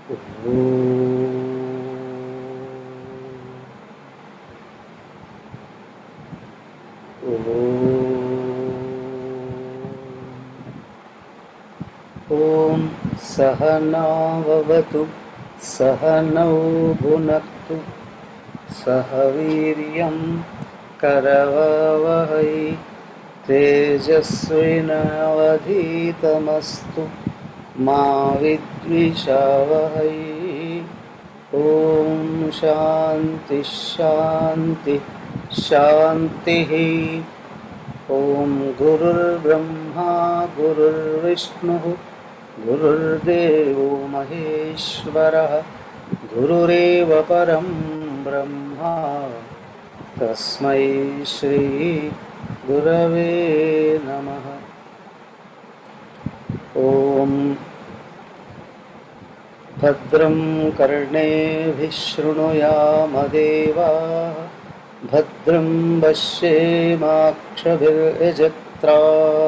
ॐ सहनाववतु सहनौ भुनक्तु सह वीर्यं करवावहै तेजस्विनावधीतमस्तु मा विद्विषावहै ॐ शान्ति शान्ति शान्तिः ॐ गुरुर्ब्रह्मा गुरुर्विष्णुः गुरुर्देवो महेश्वरः गुरुरेव परं ब्रह्मा तस्मै श्रीगुरवे नमः ॐ भद्रं कर्णेभिः शृणुयामदेवाः भद्रं पश्येमाक्षभिर्यजत्रा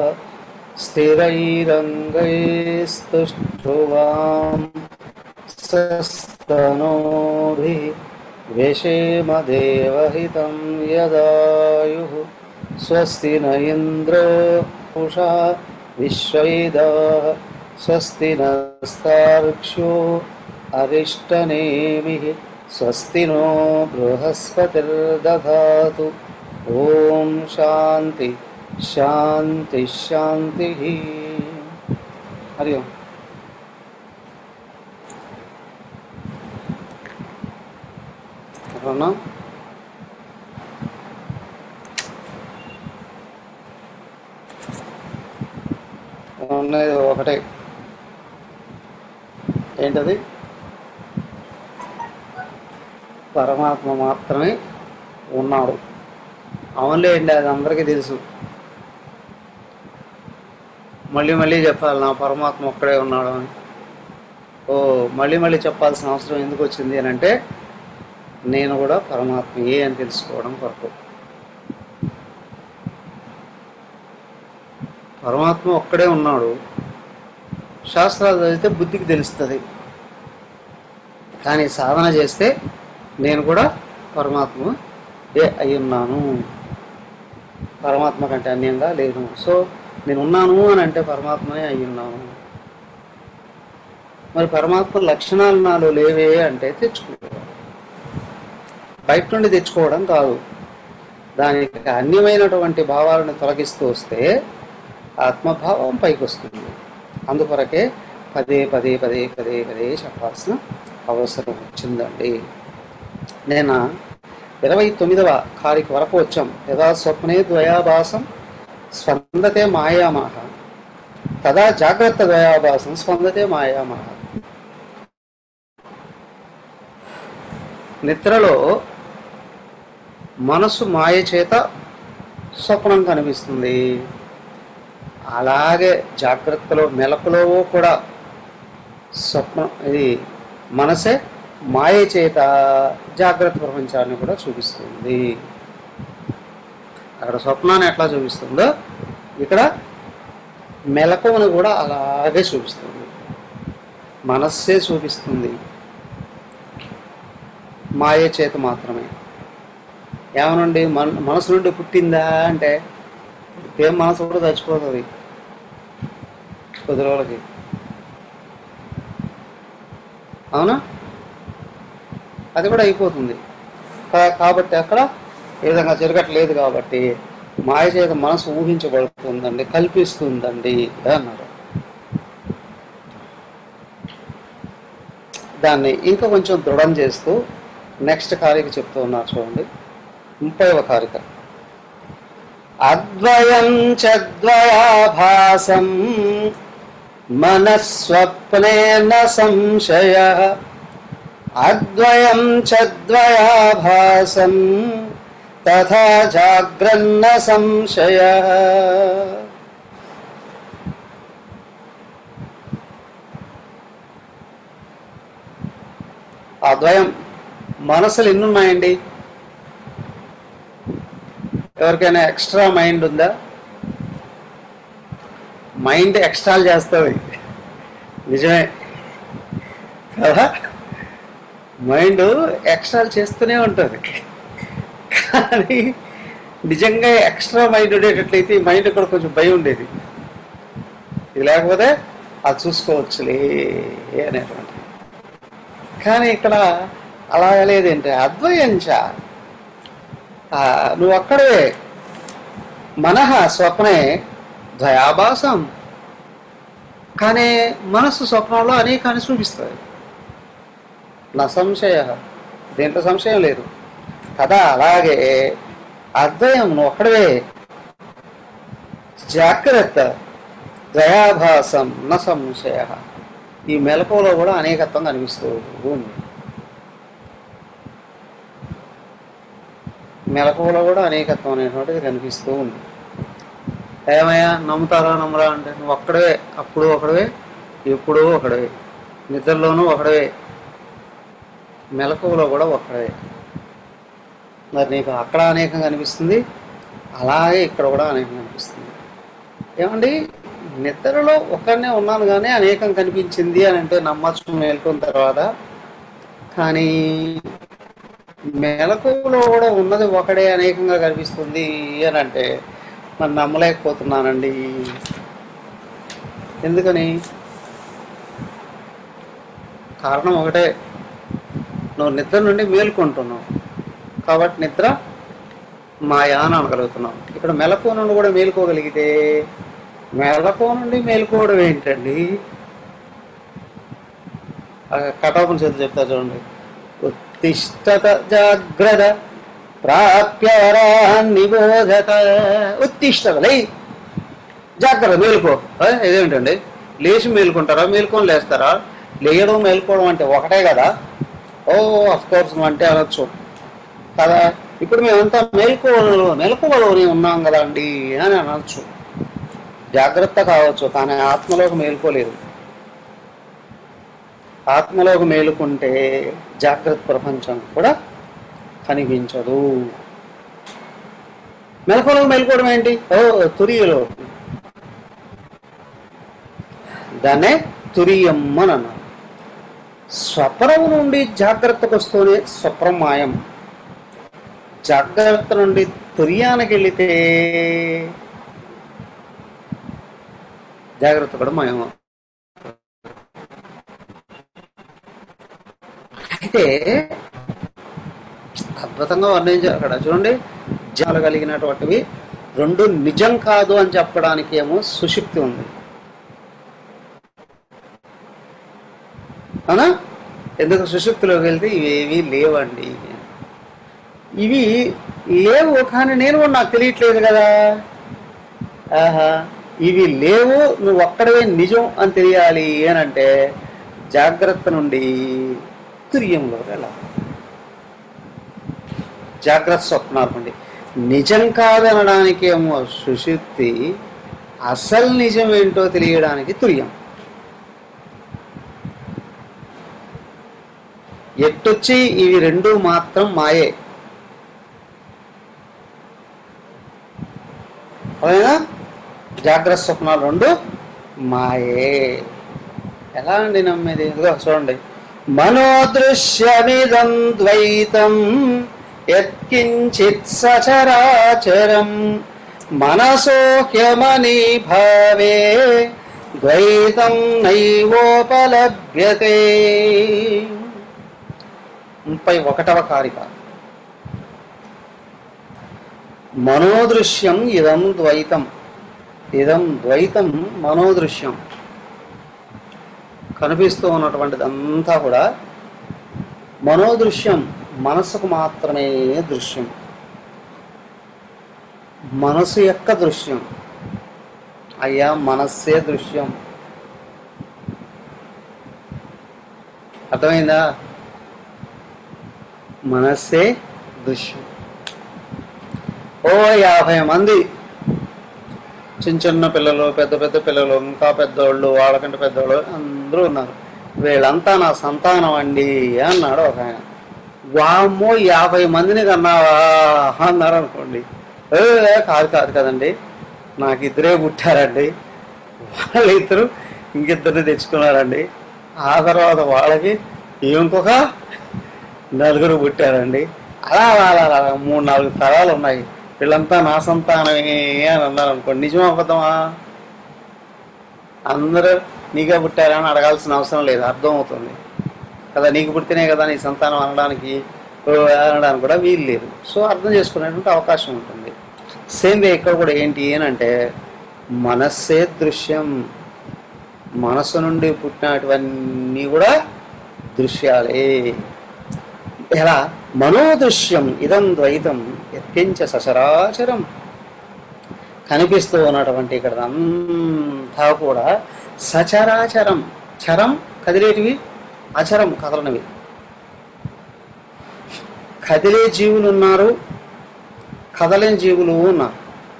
स्थिरैरङ्गैस्तुष्टुवां सस्तनोभिः व्यशेमदेवहितं यदायुः स्वस्ति न इन्द्रो उषा विश्ववेदाः स्वस्ति नस्तार्क्ष्यो अरिष्टनेमिः स्वस्ति नो बृहस्पतिर्दधातु ॐ शान्ति शान्ति शान्तिः हरि ओम् అవునా ఉన్నది ఒకటే ఏంటది పరమాత్మ మాత్రమే ఉన్నాడు అవునులేండి అది అందరికీ తెలుసు మళ్ళీ మళ్ళీ చెప్పాలి నా పరమాత్మ ఒక్కడే ఉన్నాడు అని ఓ మళ్ళీ మళ్ళీ చెప్పాల్సిన అవసరం ఎందుకు వచ్చింది అని అంటే నేను కూడా పరమాత్మ ఏ అని తెలుసుకోవడం కొరకు పరమాత్మ ఒక్కడే ఉన్నాడు శాస్త్రాలు చదివితే బుద్ధికి తెలుస్తుంది కానీ సాధన చేస్తే నేను కూడా పరమాత్మ ఏ అయి ఉన్నాను పరమాత్మ కంటే అన్యంగా లేను సో నేను ఉన్నాను అని అంటే పరమాత్మనే అయి ఉన్నాను మరి పరమాత్మ లక్షణాలు నాలో లేవే అంటే తెచ్చుకోవాలి బయట నుండి తెచ్చుకోవడం కాదు దానికి అన్యమైనటువంటి భావాలను తొలగిస్తూ వస్తే ఆత్మభావం పైకి వస్తుంది అందుకొరకే పదే పదే పదే పదే పదే చెప్పాల్సిన అవసరం వచ్చిందండి నేను ఇరవై తొమ్మిదవ కారిక వరకు వచ్చాం యథా స్వప్నే ద్వయాభాసం స్పందతే మాయామాహ తదా జాగ్రత్త ద్వయాభాసం స్పందతే మాయామాహ నిద్రలో మనసు మాయ చేత స్వప్నం కనిపిస్తుంది అలాగే జాగ్రత్తలో మెలకులో కూడా స్వప్నం ఇది మనసే మాయ చేత జాగ్రత్త ప్రపంచాన్ని కూడా చూపిస్తుంది అక్కడ స్వప్నాన్ని ఎట్లా చూపిస్తుందో ఇక్కడ మెలకువను కూడా అలాగే చూపిస్తుంది మనస్సే చూపిస్తుంది మాయ చేత మాత్రమే ఏమనండి మన మనసు నుండి పుట్టిందా అంటే పుట్టితే మనసు కూడా చచ్చిపోతుంది కొద్ది రోజులకి అవునా అది కూడా అయిపోతుంది కా- కాబట్టి అక్కడ ఏ విధంగా జరగట్లేదు కాబట్టి మాయ చేత మనసు ఊహించబడుతుందండి కల్పిస్తుందండి అన్నారు దాన్ని ఇంకా కొంచెం దృఢం చేస్తూ నెక్స్ట్ కారిక చెప్తూ ఉన్నారు చూడండి ముప్పైవ కారిక అద్వయం చద్వయాభాసం మనస్వప్నేన సంశయ అద్వయం చద్వయాభాసం తథా జాగ్రన్న సంశయ అద్వయం మనసులు ఎన్ని ఉన్నాయండి ఎవరికైనా ఎక్స్ట్రా మైండ్ ఉందా మైండ్ ఎక్స్ట్రాల్ చేస్తుంది నిజమే కదా మైండ్ ఎక్స్ట్రాలు చేస్తూనే ఉంటుంది కానీ నిజంగా ఎక్స్ట్రా మైండ్ ఉండేటట్లయితే ఈ మైండ్ కూడా కొంచెం భయం ఉండేది ఇది లేకపోతే అది చూసుకోవచ్చులే అనేటువంటి కానీ ఇక్కడ అలా లేదేంటి అద్వయంచ ఆ, నువ్వు అక్కడే మనహ స్వప్నే ద్వయాభాసం కానీ మనస్సు స్వప్నంలో అనేకాన్ని చూపిస్తుంది నా సంశయ దీంట్లో సంశయం లేదు కదా అలాగే అద్వయం నువ్వు ఒక్కడవే జాగ్రత్త దయాభాసం న సంశయ ఈ మెలకువలో కూడా అనేకత్వం కనిపిస్తూ ఉంది మెలకువలో కూడా అనేకత్వం అనేటువంటిది కనిపిస్తూ ఉంది ఏమయ్యా నమ్ముతారా నమ్మరా అంటే నువ్వు ఒక్కడవే అప్పుడు ఒకడవే ఎప్పుడూ ఒకడవే నిద్రలోనూ ఒకడవే మెలకువలో కూడా ఒక్కడవే మరి నీకు అక్కడ అనేకం కనిపిస్తుంది అలాగే ఇక్కడ కూడా అనేకం కనిపిస్తుంది ఏమండి నిద్రలో ఒక్కడనే ఉన్నాను కానీ అనేకం కనిపించింది అని అంటే నమ్మచ్చు మేల్కొన్న తర్వాత కానీ మెలకువలో కూడా ఉన్నది ఒకడే అనేకంగా కనిపిస్తుంది అని అంటే మరి నమ్మలేకపోతున్నానండి ఎందుకని కారణం ఒకటే నువ్వు నిద్ర నుండి మేల్కొంటున్నావు కాబట్టి నిద్ర మాయా అని అనగలుగుతున్నావు ఇక్కడ మెలకు నుండి కూడా మేలుకోగలిగితే మెలకు నుండి మేలుకోవడం ఏంటండి కటాపం చేతి చెప్తా చూడండి ఉత్తిష్టత జాగ్రత్త ప్రాప్యవరాన్ నిబోధత ఉత్తిష్టత లే జాగ్రత్త మేలుకో ఆ, ఇదేంటండి లేచి మేలుకుంటారా మేలుకొని లేస్తారా లేయడం మేలుకోవడం అంటే ఒకటే కదా ఓ అఫ్ కోర్స్ అంటే అనొచ్చు కదా ఇప్పుడు మేమంతా మేల్కోవలో మెలకువలోనే ఉన్నాం కదా అండి అని అనొచ్చు జాగ్రత్త కావచ్చు కానీ ఆత్మలోకి మేలుకోలేదు ఆత్మలోకి మేలుకుంటే జాగ్రత్త ప్రపంచం కూడా కనిపించదు మెలకువలోకి మేలుకోవడం ఏంటి ఓ తురియులో దాన్నే తురియం అని అన్నారు స్వప్నం నుండి జాగ్రత్తకు వస్తూనే స్వప్నం మాయం జాగ్రత్త నుండి తుర్యానికి వెళితే జాగ్రత్త కూడా మాయం అయితే అద్భుతంగా వర్ణించారు అక్కడ చూడండి జాలు కలిగినటువంటివి రెండు నిజం కాదు అని చెప్పడానికి ఏమో సుషుప్తి ఉంది అవునా ఎందుకు సుషుప్తిలోకి వెళ్తే ఇవేవి లేవండి ఇవి లేవు కానీ నేను కూడా నాకు తెలియట్లేదు కదా ఆహా ఇవి లేవు నువ్వు ఒక్కడవే నిజం అని తెలియాలి అని అంటే జాగ్రత్త నుండి తుర్యంలో వెళ్ళాలి జాగ్రత్త స్వప్నాలు నుండి నిజం కాదనడానికి ఏమో సుషుప్తి అసలు నిజం ఏంటో తెలియడానికి తుర్యం ఎట్టొచ్చి ఇవి రెండు మాత్రం మాయే అవునా జాగ్రత్త స్వప్నాలు రెండు మాయే ఎలా అండి నమ్మేది ఇదిగో చూడండి మనోదృశ్యమిదం ద్వైతం యత్కించిత్ సచరాచరం మనసోహ్యమని భావే ద్వైతం నైవోపలభ్యతే ముప్పై ఒకటవ కారిక మనోదృశ్యం ఇదం ద్వైతం ఇదం ద్వైతం మనోదృశ్యం కనిపిస్తూ ఉన్నటువంటిదంతా కూడా మనోదృశ్యం మనసుకు మాత్రమే దృశ్యం మనసు యొక్క దృశ్యం అయ్యా మనస్సే దృశ్యం అర్థమైందా మనస్సే దృశ్యం ఓ యాభై మంది చిన్న చిన్న పిల్లలు పెద్ద పెద్ద పిల్లలు ఇంకా పెద్దోళ్ళు వాళ్ళకంటే పెద్దోళ్ళు అందరూ ఉన్నారు వీళ్ళంతా నా సంతానం అండి అన్నాడు ఒక ఆయన వామ్మో యాభై మందిని కన్నావా అన్నారు అనుకోండి ఏ ఏ, కాదు కాదు కదండి నాకు ఇద్దరే పుట్టారండి వాళ్ళిద్దరు ఇంకిద్దరిని తెచ్చుకున్నారండి ఆ తర్వాత వాళ్ళకి ఇంకొక నలుగురు పుట్టారండి అలా అలా అలా అలా మూడు నాలుగు తరాలు ఉన్నాయి వీళ్ళంతా నా సంతానమే అని అన్నారు అనుకోండి నిజమా అబద్ధమా అందరూ నీకే పుట్టారా అని అడగాల్సిన అవసరం లేదు అర్థమవుతుంది కదా నీకు పుట్టినే కదా నీ సంతానం అనడానికి ఓ అనడానికి కూడా వీలు లేదు సో అర్థం చేసుకునేటువంటి అవకాశం ఉంటుంది సేమ్ వే ఇక్కడ కూడా ఏంటి అంటే మనస్సే దృశ్యం మనస్సు నుండి పుట్టినటువన్నీ కూడా దృశ్యాలే ఎలా మనోదృశ్యం ఇదం ద్వైతం ఎత్కించ సచరాచరం కనిపిస్తూ ఉన్నటువంటి ఇక్కడ అంతా కూడా సచరాచరం చరం కదిలేటివి అచరం కదలనివి కదిలే జీవులు ఉన్నారు కదలేని జీవులు ఉన్నారు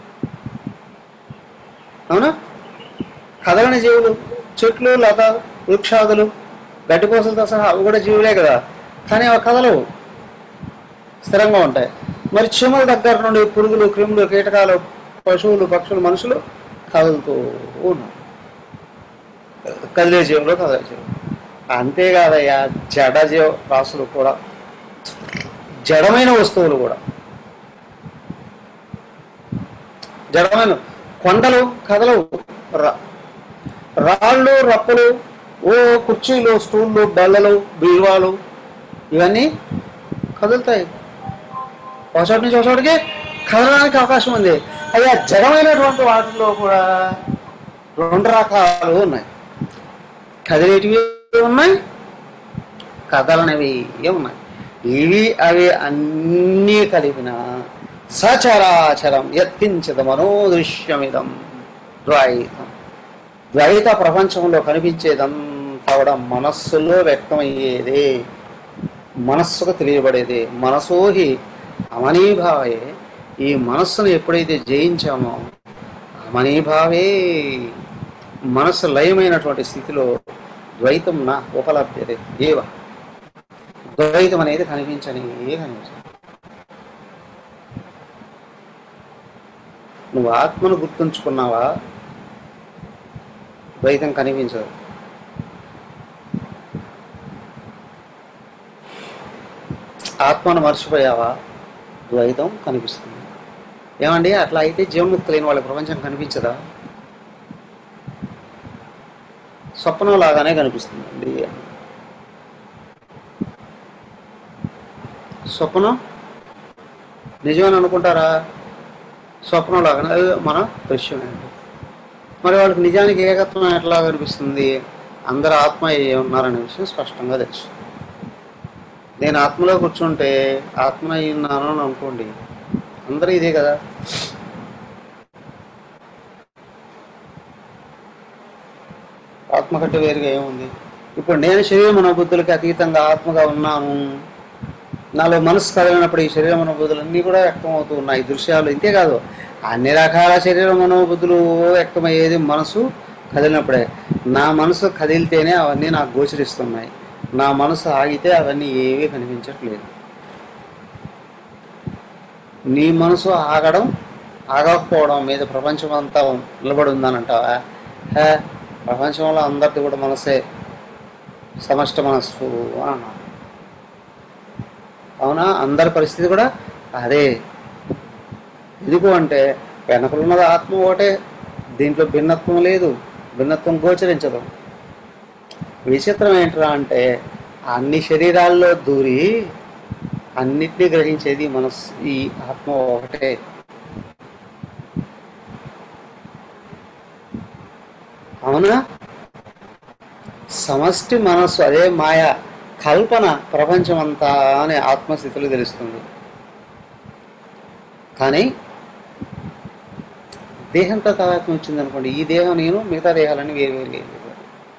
అవునా కదలని జీవులు చెట్లు లత వృక్షాదులు గడ్డిపోసలతో సహా అవి కూడా జీవులే కదా కానీ అవి కదలవు స్థిరంగా ఉంటాయి మరి చీమల దగ్గర నుండి పురుగులు క్రిములు కీటకాలు పశువులు పక్షులు మనుషులు కదులుతూ ఉన్నారు కదిలే జీవులు కదలే జీవులు అంతేకాదయ్యా జడ జీవ రాసులు కూడా జడమైన వస్తువులు కూడా జడమైన కొండలు కదలవు రా- రాళ్ళు రప్పలు ఓ కుర్చీలు స్టూళ్ళు బల్లలు బీరువాలు ఇవన్నీ కదులుతాయి ఒక చోటు నుంచి ఒక చోటుకి కదలడానికి అవకాశం ఉంది అయ్యా జడమైనటువంటి వాటిలో కూడా రెండు రకాలు ఉన్నాయి కదిలేటివి ఉన్నాయి కదలనివి ఉన్నాయి ఇవి అవి అన్నీ కలిపిన సచరాచరం యత్కించద మనోదృశ్యమిదం ద్వైతం ద్వైత ప్రపంచంలో కనిపించేదంతా కూడా మనస్సులో వ్యక్తమయ్యేదే మనస్సుకు తెలియబడేదే మనసోహి అమనీభావే ఈ మనస్సును ఎప్పుడైతే జయించామో అమనీభావే మనస్సు లయమైనటువంటి స్థితిలో ద్వైతం నా ఉపలభ్యతే ఏవ ద్వైతం అనేది కనిపించని కనిపించదు నువ్వు ఆత్మను గుర్తుంచుకున్నావా ద్వైతం కనిపించదు ఆత్మను మర్చిపోయావా ద్వైతం కనిపిస్తుంది ఏమండి అట్లా అయితే జీవన్ముక్తి లేని వాళ్ళ ప్రపంచం కనిపించదా స్వప్నం లాగానే కనిపిస్తుందండి స్వప్నం నిజమని అనుకుంటారా స్వప్నం లాగానే అది మన దృశ్యమే అండి మరి వాళ్ళకి నిజానికి ఏకత్వం ఎట్లా కనిపిస్తుంది అందరు ఆత్మ ఏ ఉన్నారనే విషయం స్పష్టంగా తెలుసు నేను ఆత్మలో కూర్చుంటే ఆత్మ అయి ఉన్నాను అని అనుకోండి అందరూ ఇదే కదా ఆత్మ కంటే వేరుగా ఏముంది ఇప్పుడు నేను శరీరం మనోబుద్ధులకి అతీతంగా ఆత్మగా ఉన్నాను నాలో మనసు కదిలినప్పుడు ఈ శరీర మనోబుద్ధులు అన్నీ కూడా వ్యక్తం అవుతూ ఉన్నాయి దృశ్యాలు ఇంతే కాదు అన్ని రకాల శరీర మనోబుద్ధులు వ్యక్తమయ్యేది మనసు కదిలినప్పుడే నా మనసు కదిలితేనే అవన్నీ నాకు గోచరిస్తున్నాయి నా మనసు ఆగితే అవన్నీ ఏవీ కనిపించట్లేదు నీ మనసు ఆగడం ఆగకపోవడం మీద ప్రపంచం అంతా నిలబడి ఉందనంటావా హే ప్రపంచంలో అందరిది కూడా మనసే సమష్ట మనస్సు అని అన్నావు అవునా అందరి పరిస్థితి కూడా అదే ఎందుకు అంటే వెనకలున్నది ఆత్మ ఒకటే దీంట్లో భిన్నత్వం లేదు భిన్నత్వం గోచరించదు విచిత్రం ఏంట్రా అంటే అన్ని శరీరాల్లో దూరి అన్నిటినీ గ్రహించేది మనస్ ఈ ఆత్మ ఒకటే అవునా సమష్టి మనస్సు అదే మాయ కల్పన ప్రపంచం అంతా అనే ఆత్మస్థితిలో తెలుస్తుంది కానీ దేహంతో తాదాత్మ్యం వచ్చింది అనుకోండి ఈ దేహం నేను మిగతా దేహాలన్నీ వేరు వేరు వేరు వేరు.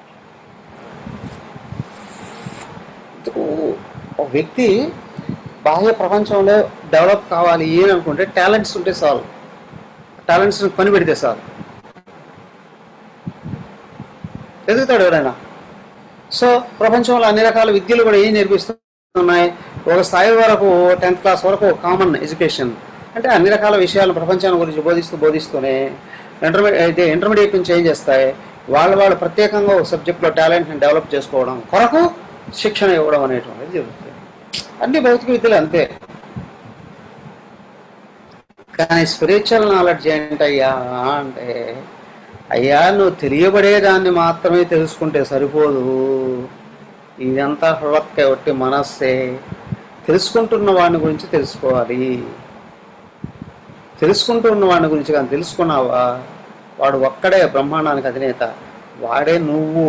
ఇందుకు ఒక వ్యక్తి బాహ్య ప్రపంచంలో డెవలప్ కావాలి అని అనుకుంటే టాలెంట్స్ ఉంటే చాలు టాలెంట్స్ పని పెడితే చాలు ఎదుగుతాడు ఎవరైనా సో ప్రపంచంలో అన్ని రకాల విద్యలు కూడా ఏం నేర్పిస్తున్నాయి ఒక స్థాయి వరకు టెన్త్ క్లాస్ వరకు కామన్ ఎడ్యుకేషన్ అంటే అన్ని రకాల విషయాలు ప్రపంచాన్ని గురించి బోధిస్తూ బోధిస్తూనే ఇంటర్మీడియట్ అయితే ఇంటర్మీడియట్ నుంచి ఏం చేస్తాయి వాళ్ళ వాళ్ళు ప్రత్యేకంగా ఒక సబ్జెక్ట్లో టాలెంట్ని డెవలప్ చేసుకోవడం కొరకు శిక్షణ ఇవ్వడం అనేటువంటిది జరుగుతుంది అన్ని భౌతిక విద్యలు అంతే కానీ స్పిరిచువల్ నాలెడ్జ్ ఏంటయ్యా అంటే అయ్యా నువ్వు తెలియబడేదాన్ని మాత్రమే తెలుసుకుంటే సరిపోదు ఇదంతా హృదక్కే ఒట్టి మనస్సే తెలుసుకుంటున్న వాడిని గురించి తెలుసుకోవాలి తెలుసుకుంటున్న వాడిని గురించి కానీ తెలుసుకున్నావా వాడు ఒక్కడే బ్రహ్మాండానికి అధినేత వాడే నువ్వు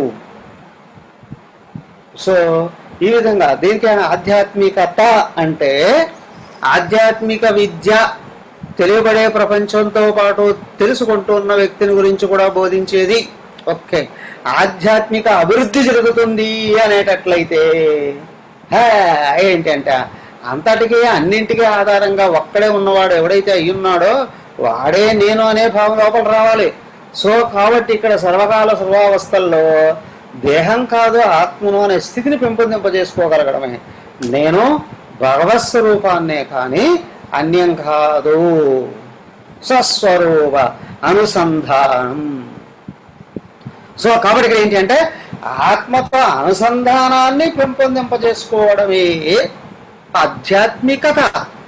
సో ఈ విధంగా దీనికైనా ఆధ్యాత్మికత అంటే ఆధ్యాత్మిక విద్య తెలియబడే ప్రపంచంతో పాటు తెలుసుకుంటున్న వ్యక్తిని గురించి కూడా బోధించేది ఓకే ఆధ్యాత్మిక అభివృద్ధి జరుగుతుంది అనేటట్లయితే హే, ఏంటంటే అంతటికీ అన్నింటికీ ఆధారంగా ఒక్కడే ఉన్నవాడు ఎవడైతే అయ్యున్నాడో వాడే నేను అనే భావం లోపల రావాలి సో కాబట్టి ఇక్కడ సర్వకాల సర్వావస్థల్లో దేహం కాదు ఆత్మను అనే స్థితిని పెంపొందింపజేసుకోగలగడమే నేను భగవత్ స్వరూపాన్నే కానీ అన్యం కాదు స్వస్వరూప అనుసంధానం సో కాబట్టి ఇక్కడ ఏంటి అంటే ఆత్మతో అనుసంధానాన్ని పెంపొందింపజేసుకోవడమే ఆధ్యాత్మికత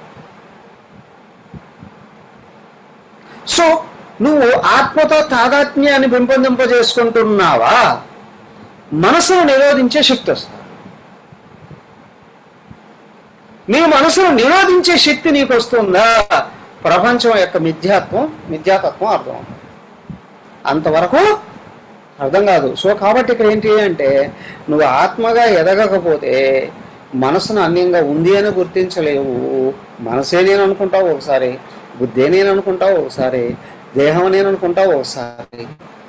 సో నువ్వు ఆత్మతో తాదాత్మ్యాన్ని పెంపొందింపజేసుకుంటున్నావా మనసును నిరోధించే శక్తి వస్తుంది నీ మనసును నిరోధించే శక్తి నీకు వస్తుందా ప్రపంచం యొక్క మిథ్యాత్వం మిథ్యాతత్వం అర్థం అవుతుంది. అంతవరకు అర్థం కాదు సో కాబట్టి ఇక్కడ ఏంటి అంటే నువ్వు ఆత్మగా ఎదగకపోతే మనసును అన్యంగా ఉంది అని గుర్తించలేవు మనసే నేను అనుకుంటావు ఒకసారి బుద్ధే నేను అనుకుంటావు ఒకసారి దేహం నేను అనుకుంటావు ఒకసారి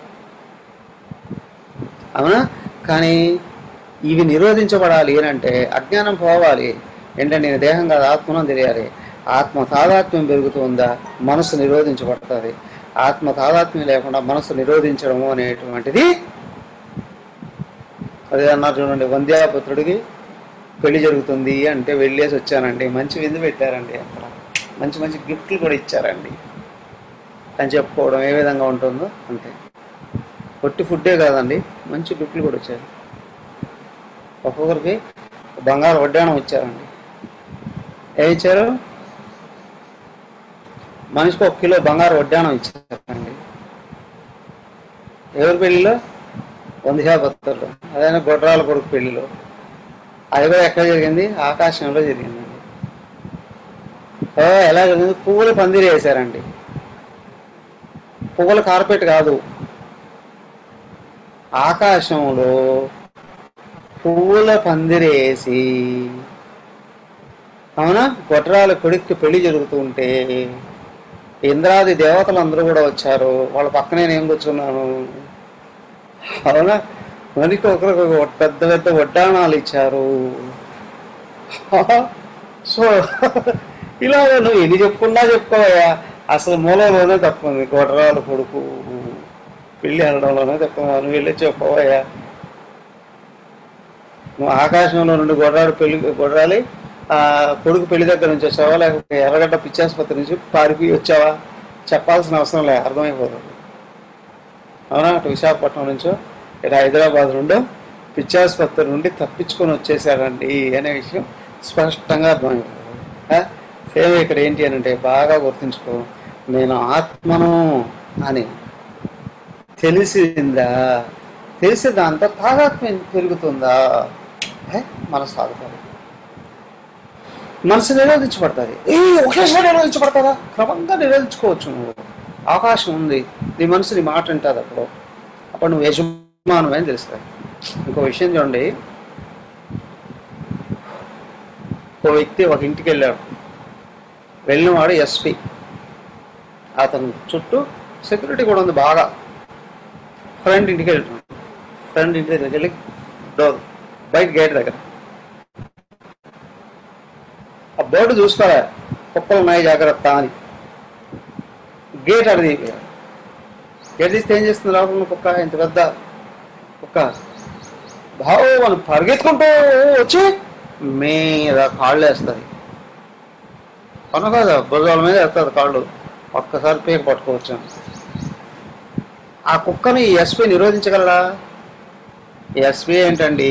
అవునా కానీ ఇవి నిరోధించబడాలి అని అంటే అజ్ఞానం పోవాలి ఏంటంటే నేను దేహం కాదు ఆత్మను తెలియాలి ఆత్మ తాదాత్మ్యం పెరుగుతుందా మనసు నిరోధించబడుతుంది ఆత్మ తాదాత్మ్యం లేకుండా మనసు నిరోధించడము అనేటువంటిది అదే అన్నారు చూడండి వంద్యాపుత్రుడికి పెళ్లి జరుగుతుంది అంటే వెళ్ళేసి వచ్చానండి మంచి విందు పెట్టారండి అక్కడ మంచి మంచి గిఫ్ట్లు కూడా ఇచ్చారండి అని చెప్పుకోవడం ఏ విధంగా ఉంటుందో అంతే పొట్టి ఫుడ్డే కాదండి మంచి గిఫ్ట్లు కూడా వచ్చారు ఒక్కొక్కరికి బంగారు వడ్డాణం ఇచ్చారండి ఏమి ఇచ్చారు మనిషికి ఒక కిలో బంగారు వడ్డాణం ఇచ్చారండి ఎవరి పెళ్ళిలో వంధ్యాభక్తులు అదైనా గొడ్రాల కొడుకు పెళ్ళిలో అది కూడా ఎక్కడ జరిగింది ఆకాశంలో జరిగిందండి ఓ ఎలా జరిగింది పువ్వుల పందిరి వేశారండి పువ్వుల కార్పెట్ కాదు ఆకాశంలో పువ్వుల పందిరేసి అవునా గొడ్రాల కొడుక్కి పెళ్లి జరుగుతూ ఉంటే ఇంద్రాది దేవతలు అందరూ కూడా వచ్చారు వాళ్ళ పక్కనే నేను కూర్చున్నాను అవునా మనకి ఒకరికి ఒక పెద్ద పెద్ద వడ్డాణాలు ఇచ్చారు సో ఇలా నువ్వు ఎన్ని చెప్పుకున్నా చెప్పుకోవయ్యా అసలు మూలంలోనే తప్పుంది గొడ్రాల కొడుకు పెళ్ళి అనడంలోనే తప్ప నువ్వు వెళ్ళి చెప్పవయ్యా నువ్వు ఆకాశంలో నుండి గొడ్రాడు పెళ్లి గొడ్రాలి ఆ కొడుకు పెళ్లి దగ్గర నుంచి వచ్చావా లేకపోతే ఎర్రగడ్డ పిచ్చాసుపత్రి నుంచి పారిపోయి వచ్చావా చెప్పాల్సిన అవసరం లే అర్థమైపోతుంది అవునా అటు విశాఖపట్నం నుంచో ఇటు హైదరాబాద్ నుండో పిచ్చాసుపత్రి నుండి తప్పించుకొని వచ్చేసాడండి అనే విషయం స్పష్టంగా అర్థమైపోతుంది ఆ? సేమ్ ఇక్కడ ఏంటి అని అంటే బాగా గుర్తుంచుకో నేను ఆత్మను అని తెలిసిందా తెలిసి దాంతో తాదాత్మ్యం పెరుగుతుందా ఏ? మనసు సాగుతుంది మనసు నిరోధించబడుతుంది ఏ ఒకేసారి నిరోధించబడతారా క్రమంగా నిరోధించుకోవచ్చు నువ్వు అవకాశం ఉంది నీ మనసు నీ మాట వింటుంది అప్పుడు అప్పుడు నువ్వు యజమానం అని తెలుస్తుంది ఇంకో విషయం చూడండి ఓ వ్యక్తి ఒక ఇంటికి వెళ్ళాడు వెళ్ళినవాడు ఎస్పీ అతను చుట్టూ సెక్యూరిటీ కూడా ఉంది బాగా ఫ్రెండ్ ఇంటికి వెళ్తున్నాడు ఫ్రెండ్ ఇంటి దగ్గరికి వెళ్ళి డోర్ బయట గేట్ దగ్గర ఆ బోర్డు చూసుకోరా కుక్కలు ఉన్నాయి జాగ్రత్త అని గేట్ అడిగి గేట్ తీస్తే ఏం చేస్తుంది లోపల ఉన్న కుక్క ఇంత పెద్ద కుక్క బావు మనం పరిగెత్తుకుంటూ వచ్చి మీద కాళ్ళు వేస్తుంది అవును కదా భుజాల మీద వేస్తుంది కాళ్ళు ఒక్కసారి పీక పట్టుకోవచ్చు ఆ కుక్కను ఈ ఎస్పీ నిరోధించగలరా ఎస్పీ ఏంటండి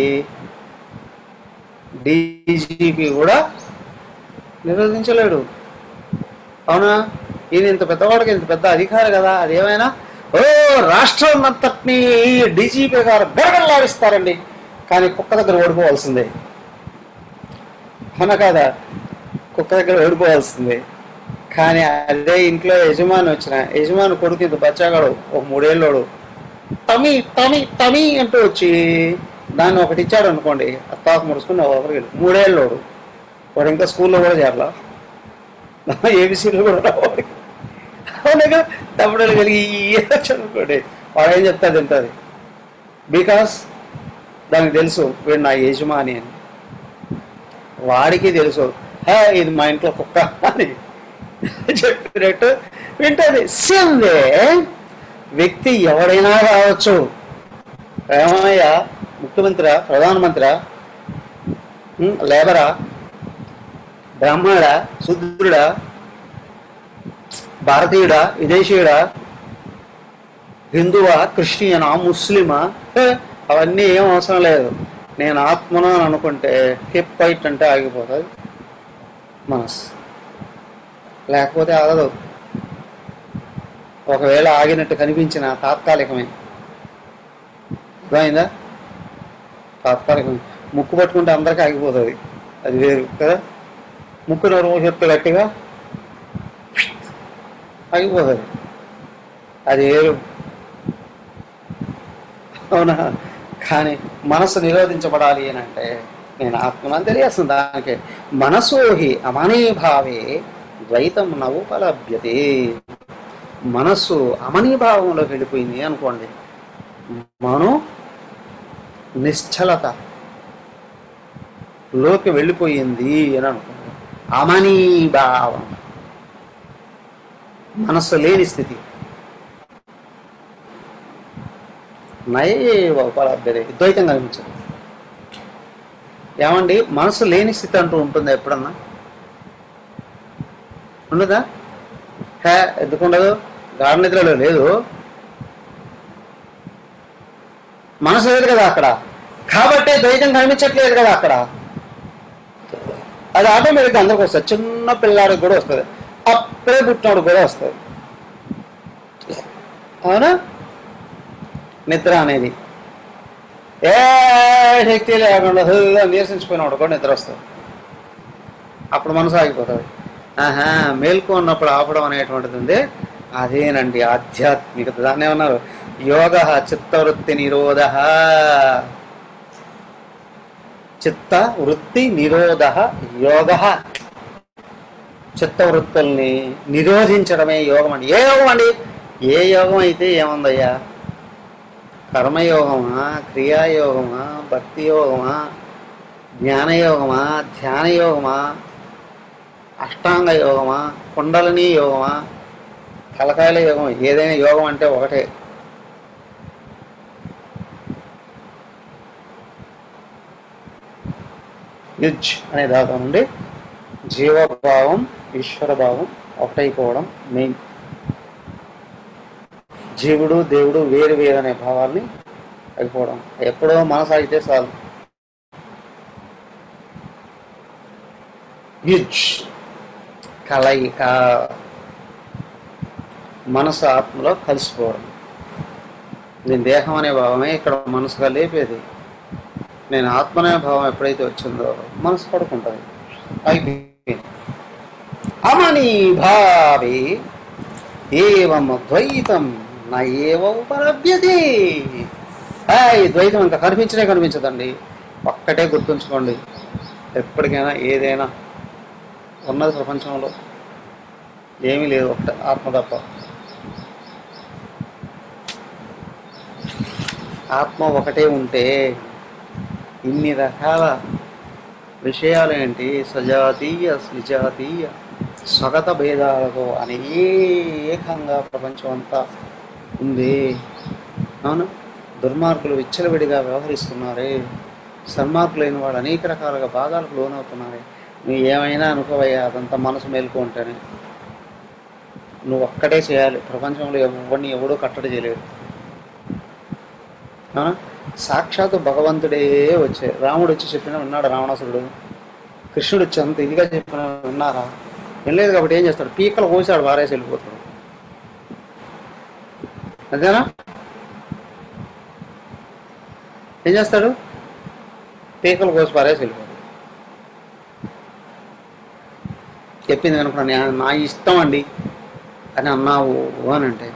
డీజీపీ కూడా నిరోధించలేడు అవునా ఈయన ఇంత పెద్దవాడికి ఇంత పెద్ద అధికారి కదా అదేమైనా ఓ రాష్ట్రం అంతటినీ డీజీపీ గారు గడగడలాడిస్తారండి కానీ కుక్క దగ్గర ఓడిపోవాల్సిందే అవునా కాదా కుక్క దగ్గర ఓడిపోవాల్సిందే కానీ అదే ఇంట్లో యజమాని వచ్చిన యజమాని కొడుకు ఇంత బచ్చాగాడు ఒక మూడేళ్ళోడు తమి తమి తమి అంటూ వచ్చి దాన్ని ఒకటి ఇచ్చాడు అనుకోండి అత్తాక ముడుచుకుని ఒకరికి మూడేళ్ళోడు వాడు ఇంకా స్కూల్లో కూడా చేరలా ఏబిసీలు కూడా రావు వాడికి అవునగా తమ్ముడు కలిగి చదువుకోండి వాడు ఏం చెప్తా తింటుంది బికాస్ దానికి తెలుసు వీడు నా యజమాని అని వాడికి తెలుసు హే ఇది మా ఇంట్లో కుక్క అని చెప్పినట్టు వింటది సేమ్వే వ్యక్తి ఎవడైనా కావచ్చు ఏమయ్యా ముఖ్యమంత్రి ప్రధానమంత్రి లేబరా బ్రాహ్మణుడా శూద్రుడా భారతీయుడా విదేశీయుడా హిందువా క్రిస్టియనా ముస్లిమా హే, అవన్నీ ఏం అవసరం లేదు నేను ఆత్మను అని అనుకుంటే హిప్ ఫైట్ అంటే ఆగిపోతుంది మనస్ లేకపోతే ఆగదు ఒకవేళ ఆగినట్టు కనిపించిన తాత్కాలికమే అర్థమైందా తాత్కాలికమే ముక్కు పట్టుకుంటే అందరికీ ఆగిపోతుంది అది వేరు కదా ముక్కు నోరు చెప్తే గట్టిగా ఆగిపోతుంది అది వేరు అవునా కానీ మనసు నిరోధించబడాలి అని అంటే నేను ఆత్మని తెలియస్తుంది దానికి మనసోహి అమనీభావే ద్వైతం నవుపలభ్యతే మనస్సు అమనీభావంలోకి వెళ్ళిపోయింది అనుకోండి మనం నిశ్చలత లోకి వెళ్ళిపోయింది అని అనుకోండి అమనీభావం మనస్సు లేని స్థితి నయేవ ఉపలభ్యతే ద్వైతం కనిపించదు ఏమండి మనసు లేని స్థితి అంటూ ఉంటుందా ఎప్పుడన్నా ఉండదా హే ఎందుకుండదు గాఢ నిద్రలో లేదు మనసు లేదు కదా అక్కడ కాబట్టి ద్వైతం కనిపించట్లేదు కదా అక్కడ అది ఆటోమేటిక్గా అందరికి వస్తుంది చిన్న పిల్లాడికి కూడా వస్తుంది అప్పుడే పుట్టినోడు కూడా వస్తుంది అవునా నిద్ర అనేది ఏ శక్తి లేకుండా హుగా నీరసించిపోయినప్పుడు కూడా నిద్ర వస్తుంది అప్పుడు మనసు ఆగిపోతుంది ఆహా మేల్కు ఉన్నప్పుడు ఆపడం అనేటువంటిది ఉంది అదేనండి ఆధ్యాత్మికత దాన్ని ఏమన్నారు యోగ చిత్తవృత్తి నిరోధ చిత్త వృత్తి నిరోధ యోగ చిత్తవృత్తుల్ని నిరోధించడమే యోగం అండి ఏ యోగం అండి ఏ యోగం అయితే ఏముందయ్యా కర్మయోగమా క్రియాయోగమా భక్తి యోగమా జ్ఞానయోగమా ధ్యాన యోగమా అష్టాంగ యోగమా కుండలిని యోగమా కలకాయల యోగం ఏదైనా యోగం అంటే ఒకటే యుజ్ అనే దాకా నుండి జీవభావం ఈశ్వరభావం ఒకటైపోవడం మెయిన్ జీవుడు దేవుడు వేరు వేరు అనే భావాన్ని అయిపోవడం ఎప్పుడో మనసు ఆగితే చాలు యుజ్ కలయిక మనసు ఆత్మలో కలిసిపోవడం నేను దేహం అనే భావమే ఇక్కడ మనసుగా లేపేది నేను ఆత్మ అనే భావం ఎప్పుడైతే వచ్చిందో మనసు పడుకుంటుంది అయిపోయింది అమని భావి ఏవం ద్వైతం నా ఏవ ఉపలభ్యతే ఆ, ఈ ద్వైతం ఇంకా కనిపించనే కనిపించదండి ఒక్కటే గుర్తుంచుకోండి ఎప్పటికైనా ఏదైనా ఉన్నది ప్రపంచంలో ఏమీ లేదు ఒకటే ఆత్మ తప్ప ఆత్మ ఒకటే ఉంటే ఇన్ని రకాల విషయాలు ఏంటి సజాతీయ విజాతీయ స్వగత భేదాలతో అనేకంగా ప్రపంచం అంతా ఉంది అవును దుర్మార్గులు విచ్చలవిడిగా వ్యవహరిస్తున్నారే సన్మార్గులైన వాళ్ళు అనేక రకాలుగా బాధలకు లోనవుతున్నారే నువ్వు ఏమైనా అనుకోవయ్యా అదంతా మనసు మేలుకు ఉంటేనే నువ్వు ఒక్కటే చేయాలి ప్రపంచంలో ఎవరిని ఎవడో కట్టడి చేయలేడు ఆ? సాక్షాత్తు భగవంతుడే వచ్చే రాముడు వచ్చి చెప్పిన విన్నాడు రావణాసురుడు కృష్ణుడు వచ్చి అంత ఇదిగా చెప్పిన విన్నారా వినలేదు కాబట్టి ఏం చేస్తాడు పీకలు కోసాడు వారేసి వెళ్ళిపోతాడు అంతేనా ఏం చేస్తాడు పీకలు కోసి పారేసి వెళ్ళిపోతాడు చెప్పింది కనుక నా ఇష్టం అండి అని అన్నావు అని అంటే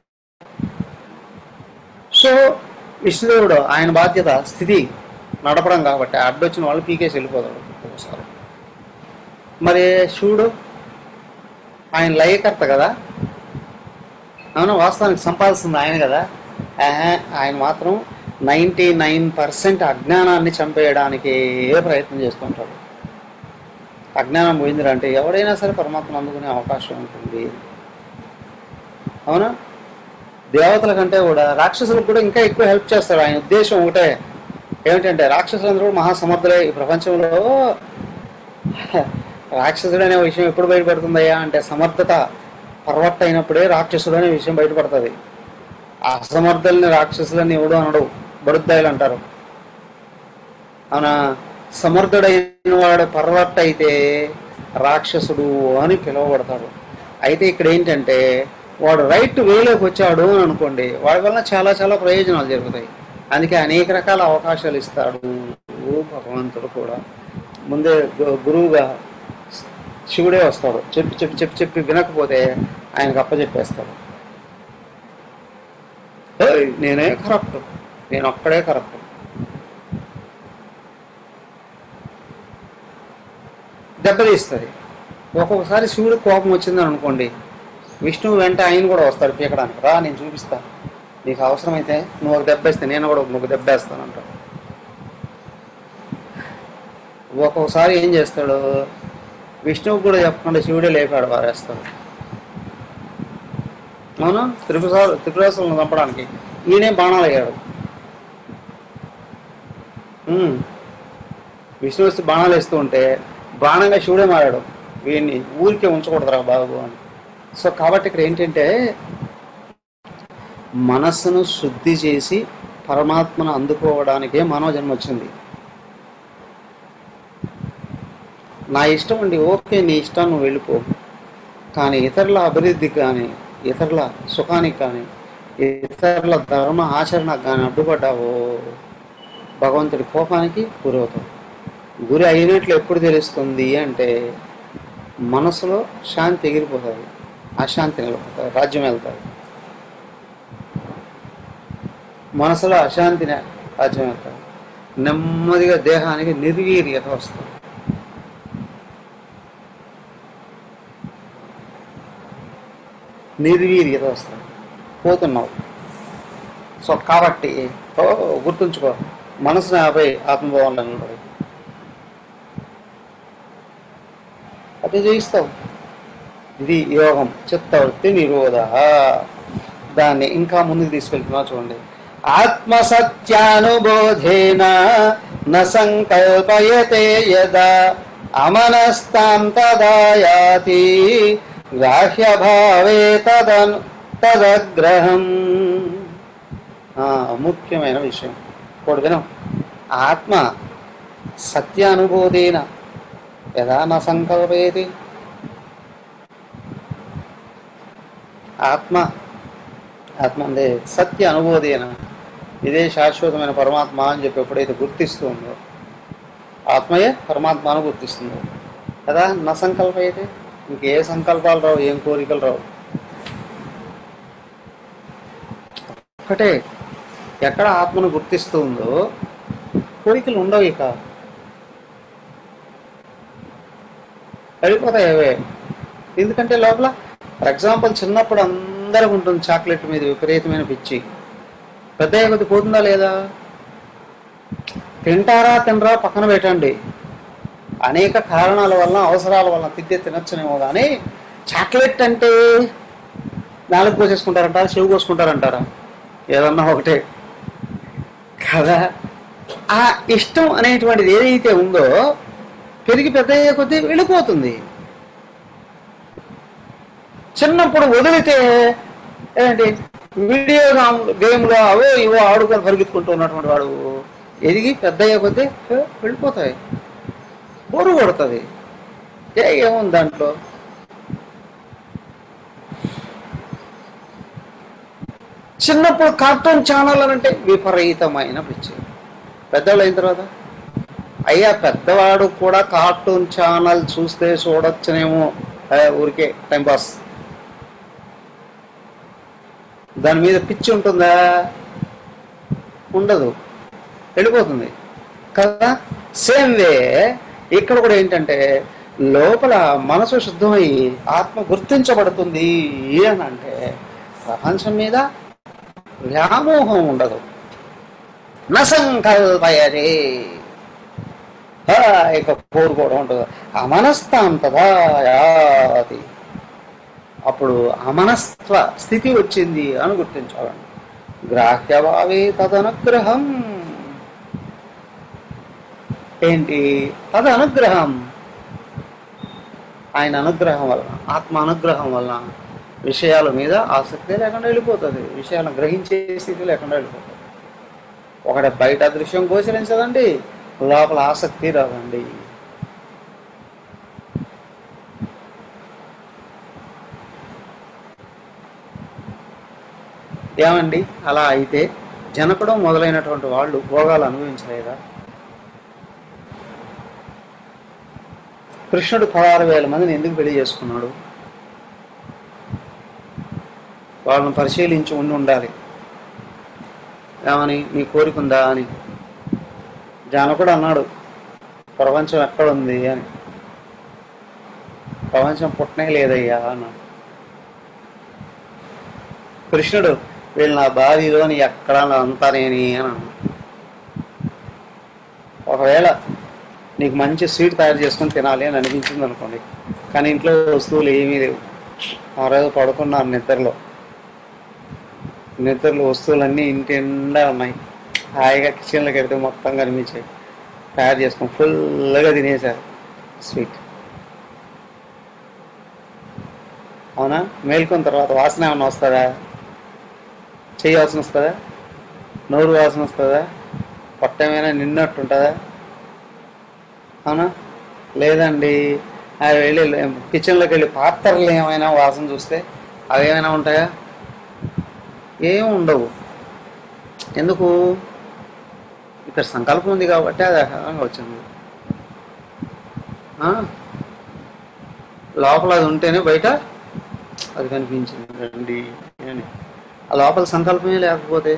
సో విష్ణుదేవుడు ఆయన బాధ్యత స్థితి నడపడం కాబట్టి అడ్డొచ్చిన వాళ్ళు పీకేసి వెళ్ళిపోతాడు ఒకసారి మరి శివుడు ఆయన లయకర్త కదా అవును వాస్తవానికి సంపాదిస్తుంది ఆయన కదా ఆహా, ఆయన మాత్రం నైంటీ నైన్ పర్సెంట్ అజ్ఞానాన్ని చంపేయడానికి ప్రయత్నం చేస్తుంటాడు అజ్ఞానం పోయిందిరా అంటే ఎవడైనా సరే పరమాత్మను అందుకునే అవకాశం ఉంటుంది అవునా దేవతల కంటే కూడా రాక్షసులకు కూడా ఇంకా ఎక్కువ హెల్ప్ చేస్తాడు ఆయన ఉద్దేశం ఒకటే ఏమిటంటే రాక్షసులందరూ కూడా మహాసమర్థులే ఈ ప్రపంచంలో రాక్షసుడు అనే విషయం ఎప్పుడు బయటపడుతుందయ్యా అంటే సమర్థత పర్వట్ అయినప్పుడే రాక్షసుడు అనే విషయం బయటపడుతుంది అసమర్థుల్ని రాక్షసులని ఎవడు అనడు బడుద్దాయిలు అంటారు అవునా సమర్థుడైన వాడు పర్వట్ అయితే రాక్షసుడు అని పిలువబడతాడు అయితే ఇక్కడ ఏంటంటే వాడు రైట్ వేలోకి వచ్చాడు అని అనుకోండి వాడి వల్ల చాలా చాలా ప్రయోజనాలు జరుగుతాయి అందుకే అనేక రకాల అవకాశాలు ఇస్తాడు భగవంతుడు కూడా ముందే గు- గురువుగా శివుడే వస్తాడు చెప్పి చెప్పి చెప్పి చెప్పి వినకపోతే ఆయనకు అప్పచెప్పేస్తాడు "ఏయ్, నేనే కరెక్ట్ నేను ఒక్కడే కరెక్ట్ దెబ్బతీస్తుంది ఒక్కొక్కసారి శివుడు కోపం వచ్చిందని అనుకోండి విష్ణువు వెంట ఆయన కూడా వస్తాడు పీకడానికి రా నేను చూపిస్తా నీకు అవసరమైతే నువ్వు ఒక దెబ్బేస్తే నేను కూడా ఒక దెబ్బేస్తాను అంటాడు ఒక్కొక్కసారి ఏం చేస్తాడు విష్ణువుకు కూడా చెప్పకుండా శివుడే లేపాడు వారేస్తాడు అవునా త్రిపుసారు త్రిపురాసులను చంపడానికి ఈయనే బాణాలు అయ్యాడు ఉమ్. విష్ణు వస్తే బాణాలు వేస్తూ ఉంటే బాణంగా శివుడే మారాడు వీడిని ఊరికే ఉంచకూడదురా బాబు అని సో కాబట్టి ఇక్కడ ఏంటంటే మనస్సును శుద్ధి చేసి పరమాత్మను అందుకోవడానికే మానవ జన్మ వచ్చింది నా ఇష్టం అండి ఓకే నీ ఇష్టం నువ్వు వెళ్ళిపో కానీ ఇతరుల అభివృద్ధికి కానీ ఇతరుల సుఖానికి కానీ ఇతరుల ధర్మ ఆచరణకు కానీ అడ్డుపడ్డావో భగవంతుడి కోపానికి గురవుతావు గురి అయినట్లు ఎప్పుడు తెలుస్తుంది అంటే మనసులో శాంతి ఎగిరిపోతుంది అశాంతి నిలబడుతుంది రాజ్యం వెళ్తుంది మనసులో అశాంతి నే- రాజ్యం వెళ్తుంది నెమ్మదిగా దేహానికి నిర్వీర్యత వస్తుంది నిర్వీర్యత వస్తుంది పోతున్నావు సో కాబట్టి ఓ, గుర్తుంచుకో మనసుని ఆపై ఆత్మభావంలో నిలబడి అదే జయిస్తావు ఇది యోగం చిత్తవృత్తి నిరోధ దాన్ని ఇంకా ముందుకు తీసుకెళ్తున్నా చూడండి ఆత్మ సత్యానుబోధేన న సంకల్పయతే యదా అమనస్తాం తదాయాతి గ్రాహ్యభావే తదను తదగ్రహం ఆ, ముఖ్యమైన విషయం ఇప్పుడు వినం ఆత్మ సత్యానుబోధేన యదా న సంకల్పయతి ఆత్మ ఆత్మ అంటే సత్య అనుబోధేన ఇదే శాశ్వతమైన పరమాత్మ అని చెప్పి ఎప్పుడైతే గుర్తిస్తూ ఉందో ఆత్మయే పరమాత్మను గుర్తిస్తుందో కదా నా సంకల్ప అయితే ఇంకే సంకల్పాలు రావు ఏం కోరికలు రావు ఒక్కటే ఎక్కడ ఆత్మను గుర్తిస్తూ ఉందో కోరికలు ఉండవు ఇక వెళ్ళిపోతాయి అవే ఎందుకంటే లోపల ఫర్ ఎగ్జాంపుల్ చిన్నప్పుడు అందరికి ఉంటుంది చాక్లెట్ మీద విపరీతమైన పిచ్చి పెద్ద అయ్యే కొద్ది పోతుందా లేదా తింటారా తినరా పక్కన పెట్టండి అనేక కారణాల వల్ల అవసరాల వల్ల తిద్దే తినొచ్చునేమో కానీ చాక్లెట్ అంటే నాలుగు కోసేసుకుంటారంటారా చెవి కోసుకుంటారంటారా ఏదన్నా ఒకటే కదా ఆ ఇష్టం అనేటువంటిది ఏదైతే ఉందో పెరిగి పెద్ద అయ్యే కొద్దీ వెళ్ళిపోతుంది చిన్నప్పుడు వదిలితే ఏంటి వీడియో గేమ్లో అవో ఇవో ఆడుకొని పరిగెత్తుకుంటూ ఉన్నటువంటి వాడు ఎదిగి పెద్ద అయ్యే కొద్దీ ఏ, వెళ్ళిపోతాయి బోరు కొడుతుంది ఏ ఏముంది దాంట్లో చిన్నప్పుడు కార్టూన్ ఛానల్ అని అంటే విపరీతమైన పిచ్చి పెద్దవాళ్ళు అయిన తర్వాత అయ్యా పెద్దవాడు కూడా కార్టూన్ ఛానల్ చూస్తే చూడొచ్చునేమో ఏ, ఊరికే టైంపాస్ దాని మీద పిచ్చి ఉంటుందా ఉండదు వెళ్ళిపోతుంది కదా సేమ్ వే ఇక్కడ కూడా ఏంటంటే లోపల మనసు శుద్ధమై ఆత్మ గుర్తించబడుతుంది అని అంటే ప్రపంచం మీద వ్యామోహం ఉండదు నసంకల్పయరే ఆ, ఇక కోరుకోవడం ఉంటుంది అమనస్తాం తదా యాతి అప్పుడు అమనస్త్వ స్థితి వచ్చింది అని గుర్తించాలండి గ్రాహ్యభావే తదనుగ్రహం ఏంటి తదనుగ్రహం ఆయన అనుగ్రహం వలన ఆత్మ అనుగ్రహం వలన విషయాల మీద ఆసక్తి లేకుండా వెళ్ళిపోతుంది విషయాలను గ్రహించే స్థితి లేకుండా వెళ్ళిపోతుంది ఒకటి బయట దృశ్యం గోచరించదండి లోపల ఆసక్తి రాదండి ఏమండి అలా అయితే జనకుడు మొదలైనటువంటి వాళ్ళు భోగాలు అనుభవించలేదా కృష్ణుడు పదహారు వేల మందిని ఎందుకు పెళ్లి చేసుకున్నాడు వాళ్ళని పరిశీలించి ఉండి ఉండాలి ఏమని నీ కోరిక ఉందా అని జానకుడు అన్నాడు ప్రపంచం ఎక్కడ ఉంది అని ప్రపంచం పుట్టనే లేదయ్యా అన్నాడు కృష్ణుడు వీళ్ళు నా బావిలోని ఎక్కడ అంతా నేని అని అన్నాడు ఒకవేళ నీకు మంచి స్వీట్ తయారు చేసుకొని తినాలి అని అనిపించింది అనుకోండి కానీ ఇంట్లో వస్తువులు ఏమీ లేవు ఆ రోజు పడుకున్నాను నిద్రలో నిద్రలో వస్తువులన్నీ ఇంటి నిండా ఉన్నాయి హాయిగా కిచెన్లోకి వెళ్తే మొత్తం కనిపించాయి తయారు చేసుకొని ఫుల్గా తినేశారు స్వీట్ అవునా మేల్కొన్న తర్వాత వాసన ఏమైనా వస్తుందా చెయ్యి వాసన వస్తుందా నోరు వాసన వస్తుందా పొట్ట ఏమైనా నిన్నట్టు ఉంటుందా అవునా లేదండి అవి వెళ్ళి కిచెన్లోకి వెళ్ళి పాత్రలు ఏమైనా వాసన చూస్తే అవి ఏమైనా ఉంటాయా ఏం ఉండవు ఎందుకు ఇక్కడ సంకల్పం ఉంది కాబట్టి అది అహంగా వచ్చింది ఆ? లోపల అది ఉంటేనే బయట అది కనిపించింది రండి అని ఆ లోపల సంకల్పమే లేకపోతే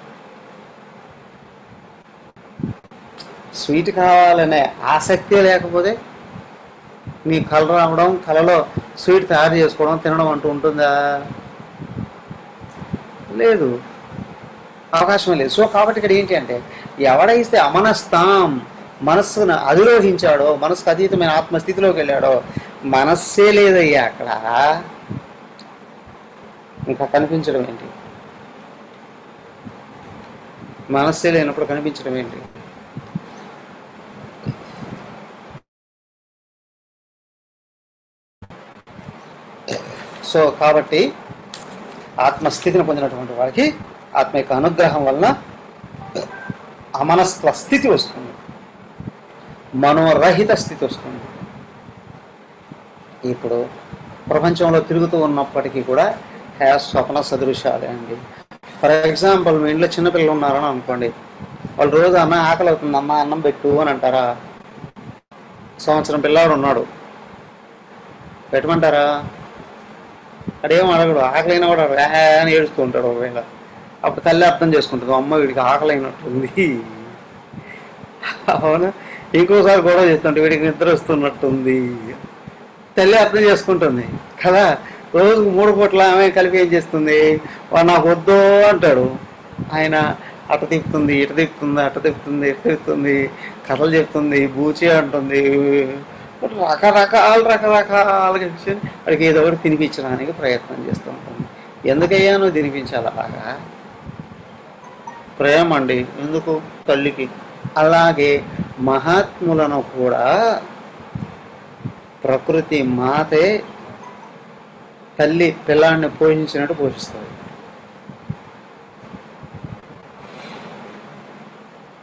స్వీట్ కావాలనే ఆసక్తి లేకపోతే నీ కళ రావడం కళలో స్వీట్ తయారు చేసుకోవడం తినడం అంటూ ఉంటుందా లేదు అవకాశం లేదు సో కాబట్టి ఇక్కడ ఏంటి అంటే ఎవడైతే అమనస్తాం మనస్సును అధిరోహించాడో మనసుకు అతీతమైన ఆత్మస్థితిలోకి వెళ్ళాడో మనస్సే లేదయ్యా అక్కడ ఇంకా కనిపించడం ఏంటి మనస్సే లేనప్పుడు కనిపించడం ఏంటి సో కాబట్టి ఆత్మస్థితిని పొందినటువంటి వాడికి ఆత్మ యొక్క అనుగ్రహం వలన అమనస్వ స్థితి వస్తుంది మనోరహిత స్థితి వస్తుంది ఇప్పుడు ప్రపంచంలో తిరుగుతూ ఉన్నప్పటికీ కూడా హ్యా స్వప్న సదృశాలే అండి ఫర్ ఎగ్జాంపుల్ మీ ఇంట్లో చిన్నపిల్లలు ఉన్నారని అనుకోండి వాళ్ళు రోజు అన్న ఆకలి అవుతుంది అమ్మ అన్నం పెట్టు అని అంటారా సంవత్సరం పిల్లాడు ఉన్నాడు పెట్టమంటారా అడేం అడగడు ఆకలి అయినా కూడా "ఆ" అని ఏడుస్తూ ఉంటాడు ఒకవేళ అప్పుడు తల్లి అర్థం చేసుకుంటుంది అమ్మ వీడికి ఆకలి అయినట్టుంది అవునా ఇంకోసారి గొడవ చేస్తుంటే వీడికి నిద్ర వస్తున్నట్టుంది తల్లి అర్థం చేసుకుంటుంది కదా రోజుకు మూడు పూట్ల ఆమె కలిపి ఏం చేస్తుంది వాడు నాకు వద్దు అంటాడు ఆయన అట తిప్పుతుంది ఇట తిప్పుతుంది అట తిప్పుతుంది ఇట తిప్పుతుంది కథలు చెప్తుంది బూచి అంటుంది రకరకాల రకరకాలుగా విషయం వాడికి ఏదో ఒకటి తినిపించడానికి ప్రయత్నం చేస్తూ ఉంటుంది ఎందుకయ్యా నువ్వు తినిపించాలి అలాగా ప్రేమ అండి ఎందుకు తల్లికి అలాగే మహాత్ములను కూడా ప్రకృతి మాతే తల్లి పిల్లాడిని పోషించినట్టు పోషిస్తుంది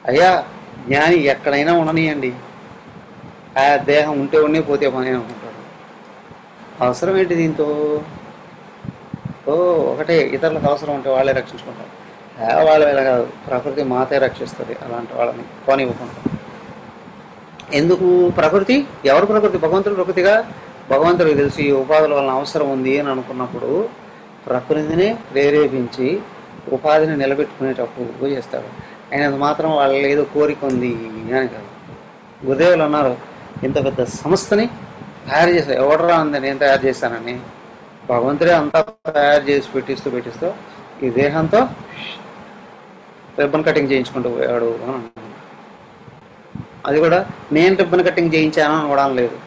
అయ్యా జ్ఞాని ఎక్కడైనా ఉండనియండి ఆ దేహం ఉంటే ఉండి పోతే పని అనుకుంటాడు అవసరం ఏంటి దీంతో ఓ ఒకటే ఇతరులకు అవసరం ఉంటే వాళ్ళే రక్షించుకుంటారు ఏ వాళ్ళ వేళ కాదు ప్రకృతి మాతే రక్షిస్తుంది అలాంటి వాళ్ళని పోనివ్వకుండా ఎందుకు ప్రకృతి ఎవరు ప్రకృతి భగవంతుడు ప్రకృతిగా భగవంతుడికి తెలిసి ఈ ఉపాధుల వలన అవసరం ఉంది అని అనుకున్నప్పుడు ప్రకృతిని ప్రేరేపించి ఉపాధిని నిలబెట్టుకునేటప్పుడు చేస్తాడు అయినంత మాత్రం వాళ్ళ ఏదో కోరిక ఉంది అని కాదు గురుదేవులు అన్నారు ఇంత పెద్ద సంస్థని తయారు చేశారు ఎవడరా అంది నేను తయారు చేశానని భగవంతుడే అంతా తయారు చేసి పెట్టిస్తూ పెట్టిస్తూ ఈ దేహంతో రిబ్బన్ కటింగ్ చేయించుకుంటూ పోయాడు అని అన్నాడు. అది కూడా నేను రిబ్బన్ కటింగ్ చేయించాను అని కూడా లేదు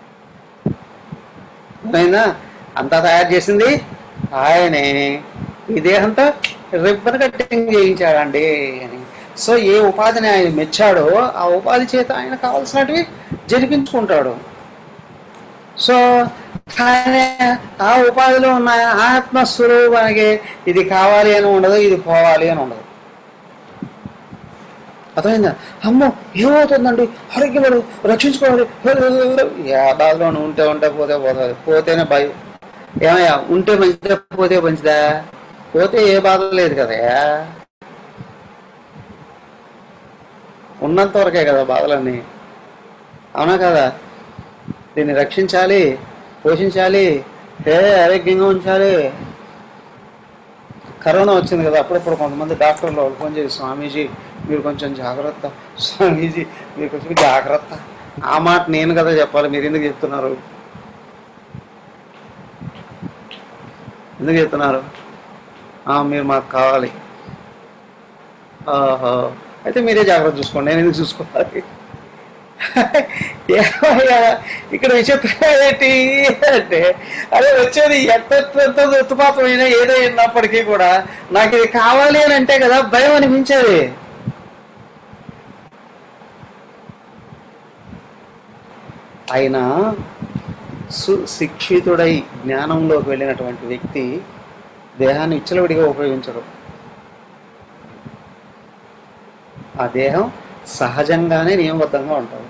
అయినా అంతా తయారు చేసింది ఆయనే ఈ దేహంతో రిబ్బన్ కటింగ్ చేయించాడండి అని సో ఏ ఉపాధిని ఆయన మెచ్చాడో ఆ ఉపాధి చేత ఆయన కావాల్సినటివి జరిపించుకుంటాడు సో కానీ ఆ ఉపాధిలో ఉన్న ఆత్మస్వరూపానికి ఇది కావాలి అని ఉండదు ఇది పోవాలి అని ఉండదు అర్థమైందా అమ్మో ఏమవుతుందండి ఆరోగ్యపడు రక్షించుకోవాలి ఏ బాధలో ఉంటే ఉంటే పోతే పోతుంది పోతేనే భయం ఏమయ్యా ఉంటే మంచిదా పోతే మంచిదా పోతే ఏ బాధ లేదు కదయా ఉన్నంత వరకే కదా బాధలన్నీ అవునా కదా దీన్ని రక్షించాలి పోషించాలి ఏ ఆరోగ్యంగా ఉంచాలి కరోనా వచ్చింది కదా అప్పుడప్పుడు కొంతమంది డాక్టర్లు వాళ్ళు ఫోన్ చేసి స్వామీజీ మీరు కొంచెం జాగ్రత్త స్వామీజీ మీరు కొంచెం జాగ్రత్త ఆ మాట నేను కదా చెప్పాలి మీరు ఎందుకు చెప్తున్నారు ఎందుకు చెప్తున్నారు "ఆ, మీరు మాకు కావాలి ఆహో అయితే మీరే జాగ్రత్త చూసుకోండి నేను ఎందుకు చూసుకోవాలి ఏమయ్యా, ఇక్కడ విచిత్రం ఏంటి అంటే అదే వచ్చేది ఎంత ఎంత ఉత్పాతమైన ఏదో అయినప్పటికీ కూడా నాకు ఇది కావాలి అని అంటే కదా భయం అనిపించేది ఆయన సుశిక్షితుడై జ్ఞానంలోకి వెళ్ళినటువంటి వ్యక్తి దేహాన్ని విచ్చలవిడిగా ఉపయోగించడు ఆ దేహం సహజంగానే నియమబద్ధంగా ఉంటుంది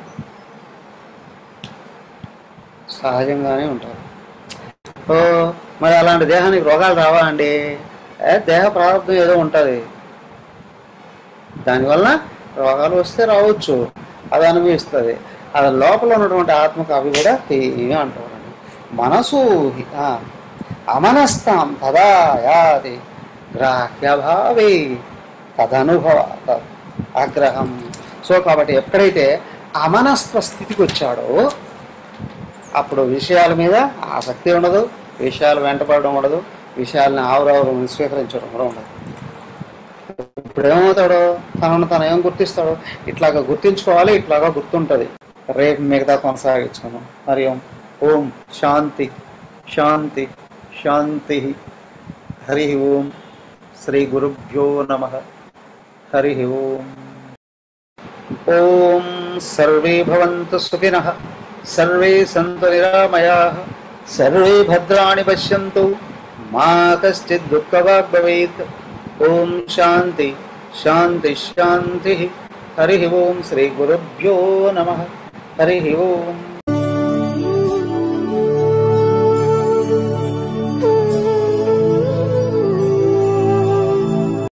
సహజంగానే ఉంటారు ఓ మరి అలాంటి దేహానికి రోగాలు రావా అండి ఏ దేహ ప్రారంభం ఏదో ఉంటుంది దానివల్ల రోగాలు వస్తే రావచ్చు అది అనుభవిస్తుంది అది లోపల ఉన్నటువంటి ఆత్మకు అవి కూడా ఏమి అంటారండి మనసు ఆ, అమనస్తాం తదా యాది గ్రాహ్యభావే తదనుభవ త- ఆగ్రహం సో కాబట్టి ఎప్పుడైతే అమనస్వ స్థితికి వచ్చాడో అప్పుడు విషయాల మీద ఆసక్తి ఉండదు విషయాలు వెంటపడడం ఉండదు విషయాలను ఆవురావురు స్వీకరించడం కూడా ఉండదు ఇప్పుడు ఏమవుతాడు తనను తను ఏం గుర్తిస్తాడు ఇట్లాగా గుర్తించుకోవాలి ఇట్లాగా గుర్తుంటుంది రేపు మిగతా కొనసాగించుకున్నాం మరి ఓం ఓం శాంతి శాంతి శాంతి హరి ఓం శ్రీ గురుభ్యో నమ హరి ఓం ఓం సర్వే భవంతు సుఖినః సర్వే సంతు నిరామయాః సర్వే భద్రాణి పశ్యంతు మా కశ్చిత్ దుఃఖవాగ్ భవేత్ ఓం శాంతి శాంతి శాంతి హరి ఓం శ్రీ గురుభ్యో నమ హరి ఓం